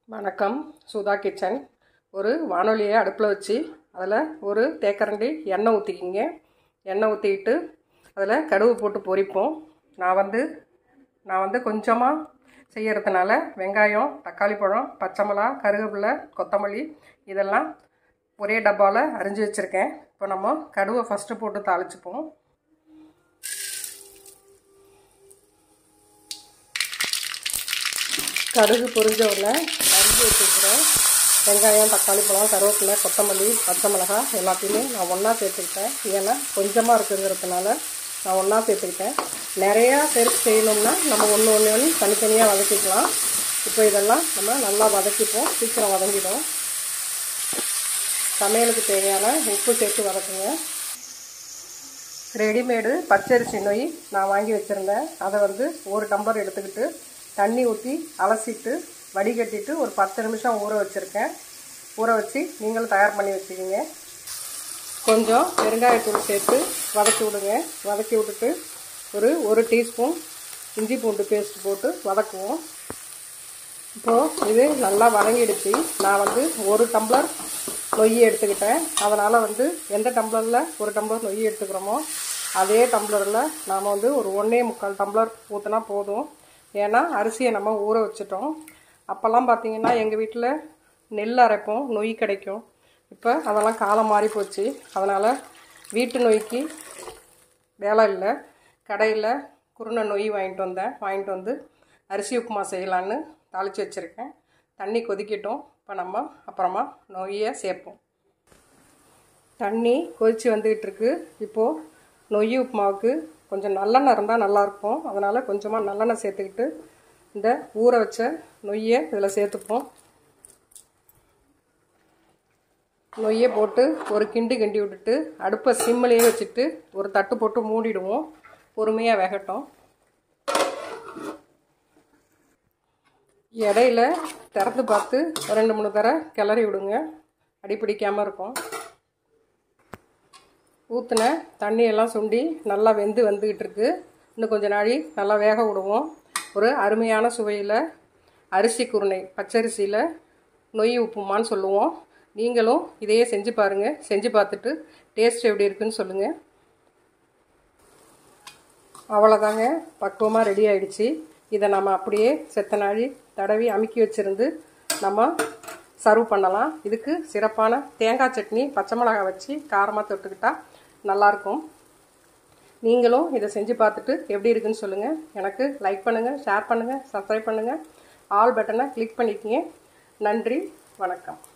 வணக்கம் சுதா கிச்சன் ஒரு வானொலியை அடுப்பில் வச்சு அதில் ஒரு தேக்கரண்டி எண்ணெய் ஊற்றிக்கிங்க எண்ணெய் ஊற்றிக்கிட்டு அதில் கடுகு போட்டு பொரிப்போம் நான் வந்து நான் வந்து கொஞ்சமாக செய்யறதுனால வெங்காயம் தக்காளி பழம் பச்சை மிளகா கருவேப்பிலை கொத்தமல்லி இதெல்லாம் ஒரே டப்பாவில் அரிஞ்சு வச்சுருக்கேன் இப்போ நம்ம கடுவை ஃபஸ்ட்டு போட்டு தாளிச்சுப்போம் கடுகு பொரிஞ்ச உடனே அரிஞ்சு வச்சுக்கிறேன் வெங்காயம் தக்காளி பழம் கருவேப்பிலை கொத்தமல்லி பச்சை மிளகாய் எல்லாத்தையுமே நான் ஒன்றா சேர்த்துக்கிட்டேன் ஏன்னா கொஞ்சமாக இருக்குங்கிறதுனால நான் ஒன்றா சேர்த்துக்கிட்டேன் நிறையா சேர்த்து செய்யணும்னா நம்ம ஒன்று ஒன்று ஒன்று தனித்தனியாக வதக்கிக்கலாம் இப்போ இதெல்லாம் நம்ம நல்லா வதக்கிப்போம் சீக்கிரம் வதங்கிடும் சமையலுக்கு தேவையான உப்பு சேர்த்து வதக்குங்க ரெடிமேடு பச்சரிசி நொய் நான் வாங்கி வச்சுருந்தேன் அதை வந்து ஒரு டம்ளர் எடுத்துக்கிட்டு தண்ணி ஊற்றி அலசிட்டு வடிகட்டிட்டு ஒரு பத்து நிமிஷம் ஊற வச்சுருக்கேன் ஊற வச்சு நீங்களும் தயார் பண்ணி வச்சுக்கிங்க கொஞ்சம் பெருங்காயத்தூள் சேர்த்து வதக்கி விடுங்க வதக்கி விட்டுட்டு ஒரு ஒரு டீஸ்பூன் இஞ்சி பூண்டு பேஸ்ட் போட்டு வதக்குவோம் இப்போது இது நல்லா வதங்கிடுச்சு நான் வந்து ஒரு டம்ளர் நொய் எடுத்துக்கிட்டேன் அதனால் வந்து எந்த டம்ளரில் ஒரு டம்ளர் நொய் எடுத்துக்கிறோமோ அதே டம்ளரில் நாம் வந்து ஒரு ஒன்றே முக்கால் டம்ளர் ஊற்றினா போதும் ஏன்னா அரிசியை நம்ம ஊற வச்சிட்டோம் அப்போல்லாம் பார்த்தீங்கன்னா எங்கள் வீட்டில் நெல் அரைப்போம் நொய் கிடைக்கும் இப்போ அதெல்லாம் காலம் மாறி போச்சு அதனால் வீட்டு நொய்க்கு வேலை இல்லை கடையில் குருணை நொய் வாங்கிட்டு வந்தேன் வாங்கிட்டு வந்து அரிசி உப்புமா செய்யலான்னு தாளித்து வச்சுருக்கேன் தண்ணி கொதிக்கட்டும் இப்போ நம்ம அப்புறமா நொய்யை சேர்ப்போம் தண்ணி கொதித்து வந்துக்கிட்டு இருக்கு இப்போது நொய் உப்புமாவுக்கு கொஞ்சம் நல்லெண்ணெய் இருந்தால் நல்லாயிருக்கும் அதனால் கொஞ்சமாக நல்லெண்ணெய் சேர்த்துக்கிட்டு இந்த ஊற வச்ச நொய்யை இதில் சேர்த்துப்போம் நொய்யை போட்டு ஒரு கிண்டு கிண்டி விட்டுட்டு அடுப்பை சிம்மிலேயே வச்சுட்டு ஒரு தட்டு போட்டு மூடிடுவோம் பொறுமையாக வேகட்டும் இடையில திறந்து பார்த்து ரெண்டு மூணு தர கிளறி விடுங்க அடி பிடிக்காமல் இருக்கும் ஊற்றின தண்ணியெல்லாம் சுண்டி நல்லா வெந்து வந்துக்கிட்டு இருக்கு இன்னும் கொஞ்சம் நாழி நல்லா வேக விடுவோம் ஒரு அருமையான சுவையில் அரிசி குருணை பச்சரிசியில் நொய் உப்புமான்னு சொல்லுவோம் நீங்களும் இதையே செஞ்சு பாருங்கள் செஞ்சு பார்த்துட்டு டேஸ்ட் எப்படி இருக்குன்னு சொல்லுங்கள் அவ்வளோதாங்க பக்குவமாக ரெடி ஆயிடுச்சு இதை நம்ம அப்படியே செத்த நாழி தடவி அமுக்கி வச்சுருந்து நம்ம சர்வ் பண்ணலாம் இதுக்கு சிறப்பான தேங்காய் சட்னி பச்சை மிளகாய் வச்சு காரமாக தொட்டுக்கிட்டா நல்லாயிருக்கும் நீங்களும் இதை செஞ்சு பார்த்துட்டு எப்படி இருக்குன்னு சொல்லுங்கள் எனக்கு லைக் பண்ணுங்கள் ஷேர் பண்ணுங்கள் சப்ஸ்கிரைப் பண்ணுங்கள் ஆல் பட்டனை கிளிக் பண்ணிக்கங்க நன்றி வணக்கம்